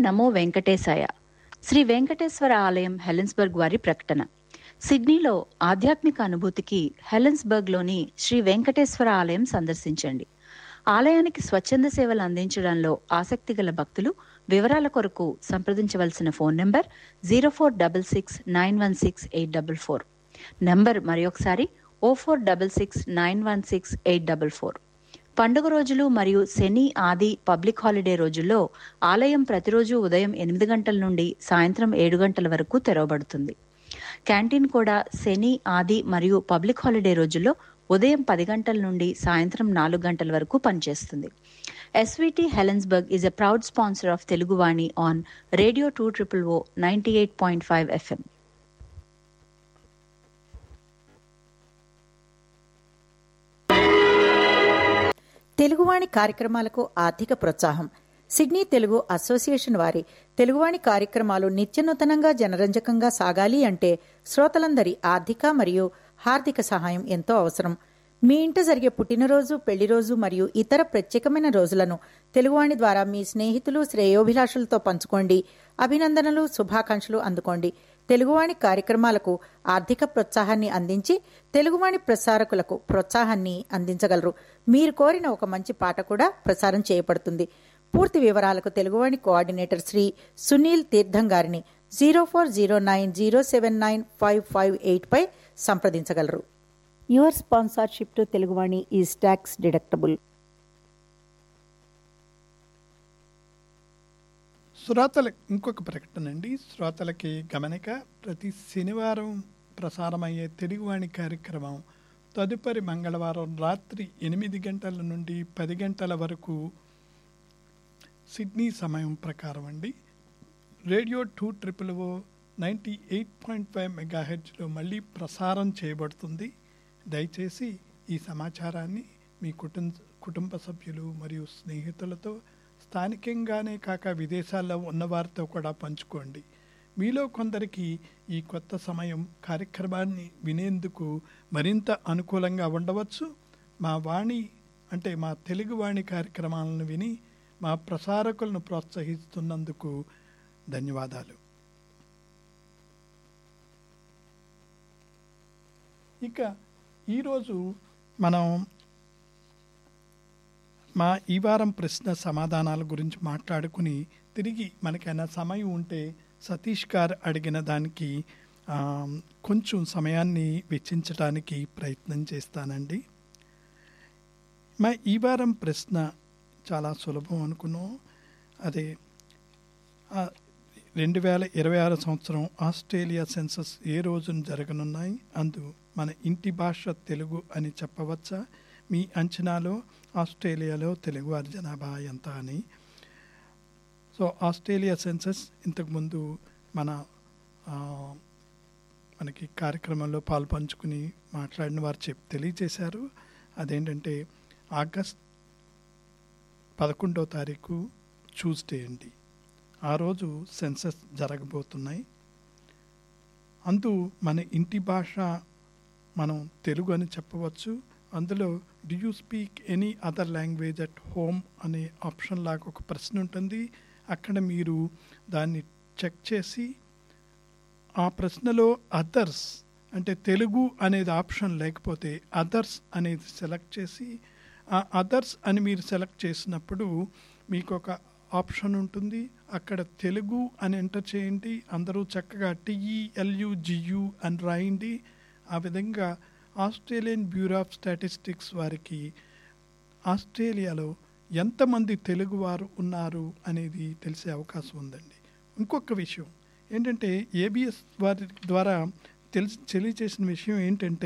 నమో వెంకటేశాయ శ్రీ వెంకటేశ్వర ఆలయం హెలెన్స్బర్గ్ వారి ప్రకటన సిడ్నీలో ఆధ్యాత్మిక అనుభూతికి హెలెన్స్బర్గ్లోని శ్రీ వెంకటేశ్వర ఆలయం సందర్శించండి ఆలయానికి స్వచ్ఛంద సేవలు అందించడంలో ఆసక్తి గల భక్తులు వివరాల కొరకు సంప్రదించవలసిన phone number zero four double six nine one six eight double four number మరొకసారి O four double six nine one six eight double four పండుగ రోజులు మరియు శని ఆది పబ్లిక్ హాలిడే రోజుల్లో ఆలయం ప్రతిరోజు ఉదయం ఎనిమిది గంటల నుండి సాయంత్రం ఏడు గంటల వరకు తెరవబడుతుంది క్యాంటీన్ కూడా శని ఆది మరియు పబ్లిక్ హాలిడే రోజుల్లో ఉదయం పది గంటల నుండి సాయంత్రం నాలుగు గంటల వరకు పనిచేస్తుంది SVT Helensburgh is a proud sponsor of Teluguvani on radio two triple O ninety eight point five FM Teluguvani కార్యక్రమాలకు ఆర్థిక ప్రోత్సాహం సిడ్నీ తెలుగు అసోసియేషన్ వారి తెలుగువాణి కార్యక్రమాలు నిత్యనూతనంగా జనరంజకంగా సాగాలి అంటే శ్రోతలందరి ఆర్థిక మరియు హార్దిక సహాయం ఎంతో అవసరం మీ ఇంట జరిగే పుట్టినరోజు పెళ్లిరోజు మరియు ఇతర ప్రత్యేకమైన రోజులను తెలుగువాణి ద్వారా మీ స్నేహితులు శ్రేయోభిలాషులతో పంచుకోండి అభినందనలు శుభాకాంక్షలు అందుకోండి తెలుగువాణి కార్యక్రమాలకు ఆర్థిక ప్రోత్సాహాన్ని అందించి తెలుగువాణి ప్రసారకులకు ప్రోత్సాహాన్ని అందించగలరు మీరు కోరిన ఒక మంచి పాట కూడా ప్రసారం చేయబడుతుంది పూర్తి వివరాలకు తెలుగువాణి కోఆర్డినేటర్ శ్రీ సునీల్ తీర్థం గారిని zero four zero nine zero seven nine five five eight పై సంప్రదించగలరు your sponsorship to Teluguvani is tax deductible శ్రోతల ఇంకొక ప్రకటన అండి శ్రోతలకి గమనిక ప్రతి శనివారం ప్రసారమయ్యే తెలుగువాణి కార్యక్రమం తదుపరి మంగళవారం రాత్రి ఎనిమిది గంటల నుండి పది గంటల వరకు సిడ్నీ సమయం ప్రకారం అండి radio two triple O ninety eight point five మెగాహెడ్జ్లో మళ్ళీ ప్రసారం చేయబడుతుంది దయచేసి ఈ సమాచారాన్ని మీ కుటుంబ కుటుంబ సభ్యులు మరియు స్నేహితులతో స్థానికంగానే కాక విదేశాల్లో ఉన్నవారితో కూడా పంచుకోండి మీలో కొందరికి ఈ కొత్త సమయం కార్యక్రమాన్ని వినేందుకు మరింత అనుకూలంగా ఉండవచ్చు మా వాణి అంటే మా తెలుగు వాణి కార్యక్రమాలను విని మా ప్రసారకులను ప్రోత్సహిస్తున్నందుకు ధన్యవాదాలు ఇక ఈరోజు మనం మా ఈ వారం ప్రశ్న సమాధానాల గురించి మాట్లాడుకుని తిరిగి మనకైనా సమయం ఉంటే సతీష్ గారు అడిగిన దానికి ఆ, కొంచెం సమయాన్ని వెచ్చించడానికి ప్రయత్నం చేస్తానండి మా ఈ వారం ప్రశ్న చాలా సులభం అనుకున్నాం అదే ఆ, రెండు వేల ఇరవై ఆరు సంవత్సరం ఆస్ట్రేలియా సెన్సస్ ఏ రోజున జరగనున్నాయి అందు మన ఇంటి భాష తెలుగు అని చెప్పవచ్చా మీ అంచనాలో ఆస్ట్రేలియాలో తెలుగువారి జనాభా ఎంత అని సో ఆస్ట్రేలియా సెన్సస్ ఇంతకుముందు మన ఆ, మనకి కార్యక్రమంలో పాల్పంచుకుని మాట్లాడిన వారు చెప్ తెలియజేశారు అదేంటంటే ఆగస్ట్ పదకొండో తారీఖు ట్యూస్డే అండి ఆ రోజు సెన్సస్ జరగబోతున్నాయి అందు మన ఇంటి భాష మనం తెలుగు అని చెప్పవచ్చు అందులో do you speak any other language at home అనే ఆప్షన్ లాగా ఒక ప్రశ్న ఉంటుంది అక్కడ మీరు దాన్ని చెక్ చేసి ఆ ప్రశ్నలో అదర్స్ అంటే తెలుగు అనేది ఆప్షన్ లేకపోతే అదర్స్ అనేది సెలెక్ట్ చేసి ఆ అదర్స్ అని మీరు సెలెక్ట్ చేసినప్పుడు మీకు ఒక ఆప్షన్ ఉంటుంది అక్కడ తెలుగు అని ఎంటర్ చేయండి అందరూ చక్కగా టిఈఎల్యు జియు అని రాయండి ఆ విధంగా ఆస్ట్రేలియన్ బ్యూరో ఆఫ్ స్టాటిస్టిక్స్ వారికి ఆస్ట్రేలియాలో ఎంతమంది తెలుగువారు ఉన్నారు అనేది తెలిసే అవకాశం ఉందండి ఇంకొక విషయం ఏంటంటే ఏబిఎస్ వారి ద్వారా తెలిసి తెలియచేసిన విషయం ఏంటంటే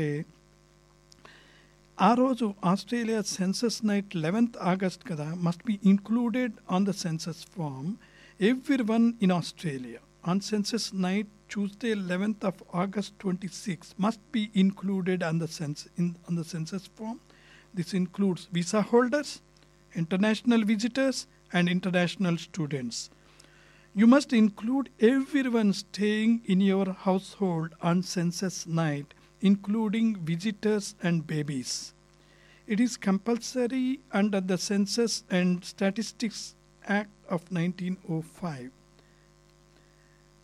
ఆ రోజు Australia census night eleventh August కదా must be included on the census form everyone in Australia on census night Tuesday eleventh of August twenty six must be included on the sense in on the census form this includes visa holders international visitors and international students. You must include everyone staying in your household on census night, including visitors and babies. It is compulsory under the Census and Statistics Act of 1905.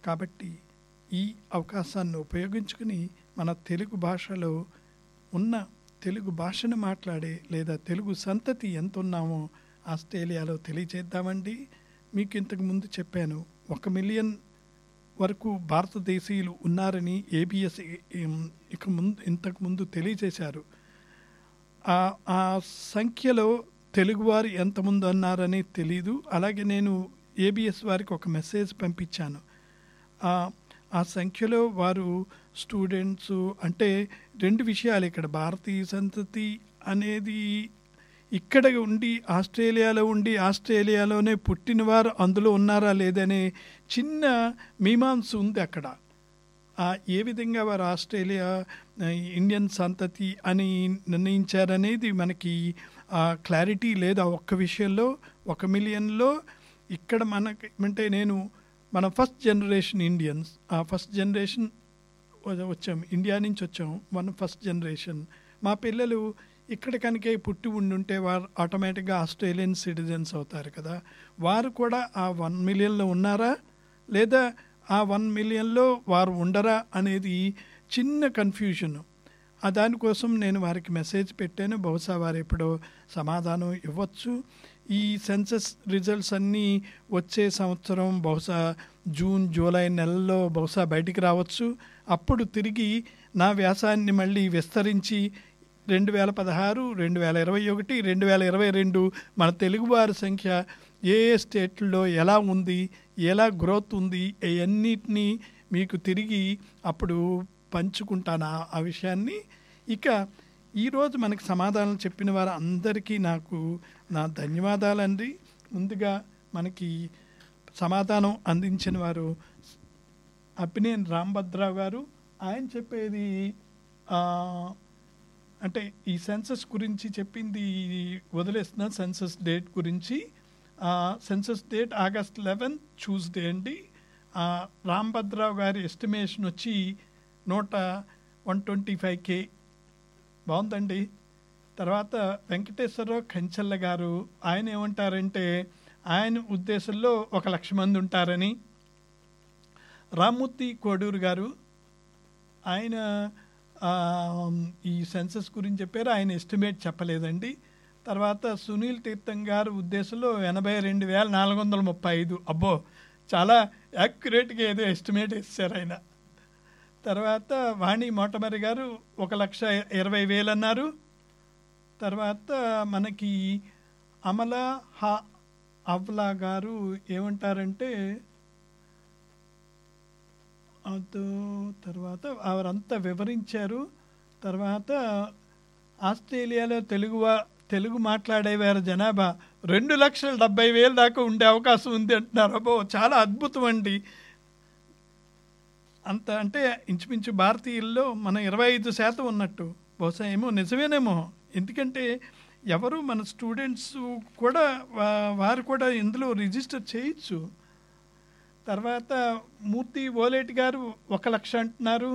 కాబట్టి ఈ అవకాశాన్ని ఉపయోగించుకుని మన తెలుగు భాషలో ఉన్న తెలుగు భాషను మాట్లాడే లేదా తెలుగు సంతతి ఎంత ఉన్నామో ఆస్ట్రేలియాలో తెలియజేద్దామండి మీకు ఇంతకు ముందు చెప్పాను ఒక మిలియన్ వరకు భారతదేశీయులు ఉన్నారని ఏబిఎస్ ఇక ముందు ఇంతకు ముందు తెలియజేశారు ఆ ఆ సంఖ్యలో తెలుగువారు ఎంతమంది అన్నారని తెలీదు అలాగే నేను ఏబిఎస్ వారికి ఒక మెసేజ్ పంపించాను ఆ- ఆ సంఖ్యలో వారు స్టూడెంట్స్ అంటే రెండు విషయాలు ఇక్కడ భారతీయ సంతతి అనేది ఇక్కడ ఉండి ఆస్ట్రేలియాలో ఉండి ఆస్ట్రేలియాలోనే పుట్టినవారు అందులో ఉన్నారా లేదనే చిన్న మీమాంస ఉంది అక్కడ ఆ ఏ విధంగా వారు ఆస్ట్రేలియా ఆ, ఇండియన్ సంతతి అని నిర్ణయించారనేది మనకి ఆ క్లారిటీ లేదు ఆ ఒక్క విషయంలో ఒక మిలియన్లో ఇక్కడ మనకి అంటే నేను మన ఫస్ట్ జనరేషన్ ఇండియన్స్ ఆ ఫస్ట్ జనరేషన్ వచ్చాం ఇండియా నుంచి వచ్చాం మన ఫస్ట్ జనరేషన్ మా పిల్లలు ఇక్కడ కనుకే పుట్టి ఉండుంటే వారు ఆటోమేటిక్గా ఆస్ట్రేలియన్ సిటిజన్స్ అవుతారు కదా వారు కూడా ఆ వన్ మిలియన్లో ఉన్నారా లేదా ఆ వన్ మిలియన్లో వారు ఉండరా అనేది చిన్న కన్ఫ్యూజన్ ఆ దానికోసం నేను వారికి మెసేజ్ పెట్టాను బహుశా వారు ఎప్పుడో సమాధానం ఇవ్వచ్చు ఈ సెన్సస్ రిజల్ట్స్ అన్నీ వచ్చే సంవత్సరం బహుశా జూన్ జూలై నెలలో బహుశా బయటికి రావచ్చు అప్పుడు తిరిగి నా వ్యాసాన్ని మళ్ళీ విస్తరించి రెండు వేల పదహారు రెండు వేల ఇరవై ఒకటి రెండు వేల ఇరవై రెండు మన తెలుగువారి సంఖ్య ఏ ఏ స్టేట్లలో ఎలా ఉంది ఎలా గ్రోత్ ఉంది ఇవన్నిటినీ మీకు తిరిగి అప్పుడు పంచుకుంటాను ఆ- ఆ విషయాన్ని ఇక ఈరోజు మనకి సమాధానం చెప్పిన వారు అందరికీ నాకు నా ధన్యవాదాలండి ముందుగా మనకి సమాధానం అందించిన వారు అప్పినేని రాంభద్రరావు గారు ఆయన చెప్పేది ఆ, అంటే ఈ సెన్సస్ గురించి చెప్పింది వదిలేస్తున్న సెన్సస్ డేట్ గురించి census date August eleven Tuesday అండి ఆ, రాంభద్రరావు గారి ఎస్టిమేషన్ వచ్చి నూట వన్ ట్వంటీ ఫైవ్ కే బాగుందండి తర్వాత వెంకటేశ్వరరావు కంచెల్ల గారు ఆయన ఏమంటారంటే ఆయన ఉద్దేశంలో ఒక లక్ష మంది ఉంటారని రామ్మూర్తి కోడూరు గారు ఆయన ఆ, ఈ సెన్సస్ గురించి చెప్పారు ఆయన ఎస్టిమేట్ చెప్పలేదండి తర్వాత సునీల్ తీర్థం గారు ఉద్దేశంలో ఎనభై రెండు వేల నాలుగు వందల ముప్పై ఐదు అబ్బో చాలా యాక్యురేట్గా ఏదో ఎస్టిమేట్ ఇచ్చారు ఆయన తర్వాత వాణి మోటమరి గారు ఒక లక్ష ఇరవై వేలు అన్నారు తర్వాత మనకి అమల హా అవ్లా గారు ఏమంటారంటే అదో తర్వాత వారంతా వివరించారు తర్వాత ఆస్ట్రేలియాలో తెలుగు వా- తెలుగు మాట్లాడేవారి జనాభా రెండు లక్షల డెబ్బై వేలు దాకా ఉండే అవకాశం ఉంది అంటున్నారు అబ్బో చాలా అద్భుతం అండి అంత అంటే ఇంచుమించు భారతీయుల్లో మన ఇరవై ఐదు శాతం ఉన్నట్టు బహుశా ఏమో నిజమేనేమో ఎందుకంటే ఎవరు మన స్టూడెంట్స్ కూడా వా- వారు కూడా ఇందులో రిజిస్టర్ చేయొచ్చు తర్వాత మూర్తి ఓలేటి గారు ఒక లక్ష అంటున్నారు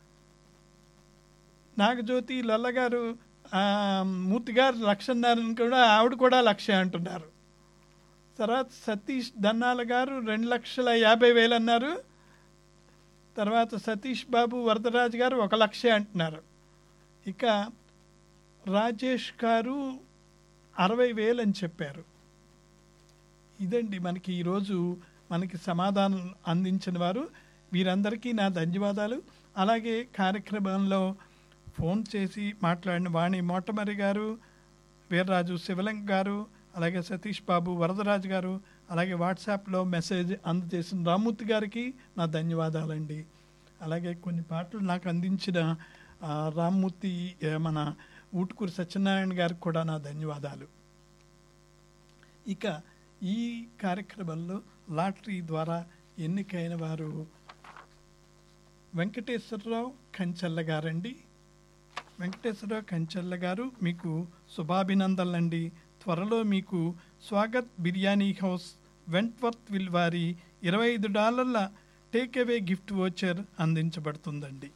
నాగజ్యోతి లల్ల గారు ఆ, మూర్తి గారు లక్ష అన్నారని కూడా ఆవిడ కూడా లక్ష అంటున్నారు తర్వాత సతీష్ దన్నాల గారు రెండు లక్షల యాభై వేలు అన్నారు తర్వాత సతీష్ బాబు వరదరాజు గారు ఒక లక్షే అంటున్నారు ఇక రాజేష్ గారు అరవై వేలు అని చెప్పారు ఇదండి మనకి ఈరోజు మనకి సమాధానం అందించిన వారు వీరందరికీ నా ధన్యవాదాలు అలాగే కార్యక్రమంలో ఫోన్ చేసి మాట్లాడిన వాణి మోటమరి గారు వీర్రాజు శివలింగ గారు అలాగే సతీష్ బాబు వరదరాజు గారు అలాగే వాట్సాప్లో మెసేజ్ అందజేసిన రామూర్తి గారికి నా ధన్యవాదాలండి అలాగే కొన్ని పాటలు నాకు అందించిన ఆ, రామ్మూర్తి ఏ, మన ఊటుకూరి సత్యనారాయణ గారికి కూడా నా ధన్యవాదాలు ఇక ఈ కార్యక్రమంలో లాటరీ ద్వారా ఎన్నికైన వారు వెంకటేశ్వరరావు కంచెల్ల గారండి వెంకటేశ్వరరావు కంచెల్ల గారు మీకు శుభాభినందనలండి త్వరలో మీకు Swagat biryani house Wentworthville వారి ఇరవై ఐదు డాలర్ల టేక్ అవే గిఫ్ట్ వోచర్ అందించబడుతుందండి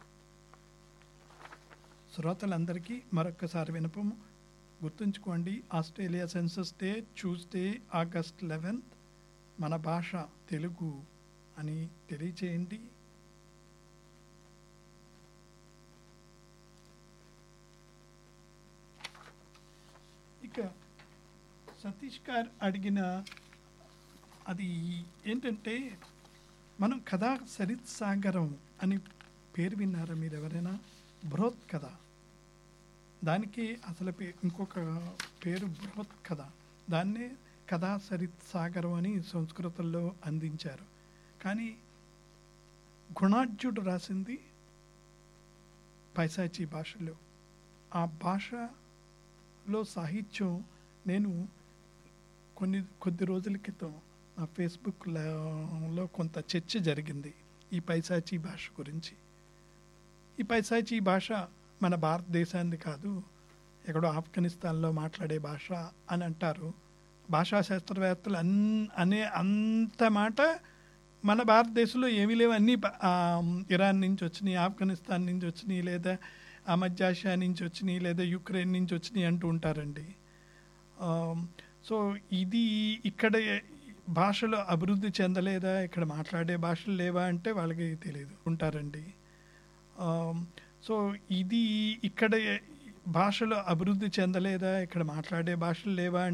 శ్రోతలందరికీ మరొక్కసారి వినపము గుర్తుంచుకోండి Australia census day Tuesday August eleventh మన భాష తెలుగు అని తెలియచేయండి ఇక సతీష్ గారు అడిగిన అది ఏంటంటే మనం కథా సరిత్ సాగరం అని పేరు విన్నారా మీరు ఎవరైనా బృహత్ కథ దానికి అసలు పే ఇంకొక పేరు బృహత్ కథ దాన్నే కథా సరిత్ సాగరం అని సంస్కృతంలో అందించారు కానీ గుణాఢ్యుడు రాసింది పైశాచీ భాషలో ఆ భాషలో సాహిత్యం నేను కొన్ని కొద్ది రోజుల క్రితం నా ఫేస్బుక్లో కొంత చర్చ జరిగింది ఈ పైశాచీ భాష గురించి ఈ పైశాచీ భాష మన భారతదేశాన్ని కాదు ఎక్కడో ఆఫ్ఘనిస్తాన్లో మాట్లాడే భాష అని అంటారు భాషా శాస్త్రవేత్తలు అన్ అనే అంత మాట మన భారతదేశంలో ఏమీ లేవు అన్నీ ప- ఆ, ఇరాన్ నుంచి వచ్చినాయి ఆఫ్ఘనిస్తాన్ నుంచి వచ్చినాయి లేదా ఆ మధ్య ఆసియా నుంచి వచ్చినాయి లేదా యుక్రెయిన్ నుంచి వచ్చినాయి అంటూ ఉంటారండి ఆమ్, సో ఇది ఇక్కడ భాషలు అభివృద్ధి చెందలేదా ఇక్కడ మాట్లాడే భాషలు లేవా అంటే వాళ్ళకి తెలియదు ఉంటారండి ఆమ్, సో ఇది ఇక్కడ భాషలు అభివృద్ధి చెందలేదా ఇక్కడ మాట్లాడే భాషలు లేవా